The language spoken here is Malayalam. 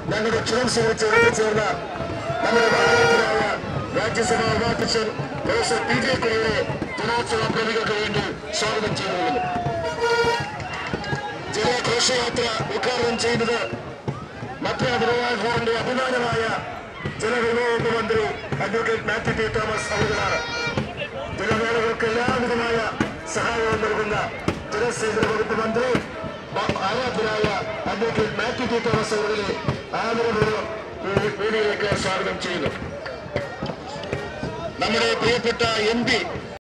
ഞങ്ങളുടെ ക്ഷണം സ്വീകരിച്ച് എത്തിച്ചേർന്ന നമ്മുടെ ആരാധനായ രാജ്യസഭാ ഉപാധ്യക്ഷൻ പ്രൊഫസർ പി ജെ കുര്യനെ ദിനോത്സവ പ്രേമികൾക്ക് വേണ്ടി സ്വാഗതം ചെയ്യുന്നു ജില്ലാ ഘോഷയാത്ര ഉദ്ഘാടനം ചെയ്യുന്നത് മധ്യ തിരുവാഭൂറിന്റെ അഭിമാനമായ ജലവിഭവ മന്ത്രി അഡ്വക്കേറ്റ് മാത്യു ടി തോമസ് അവர்களാണ് ജലമേളകൾക്ക് എല്ലാവിധമായ സഹായവും നൽകുന്ന ജലസേചന വകുപ്പ് മന്ത്രി ബ- ആരാധ്യനായ അഡ്വക്കേറ്റ് മാത്യു ടി തോമസ് അവர்களെ ആദരപൂർവ്വം ഈ വേദിയിലേക്ക് സ്വാഗതം ചെയ്യുന്നു നമ്മുടെ പ്രിയപ്പെട്ട എം പി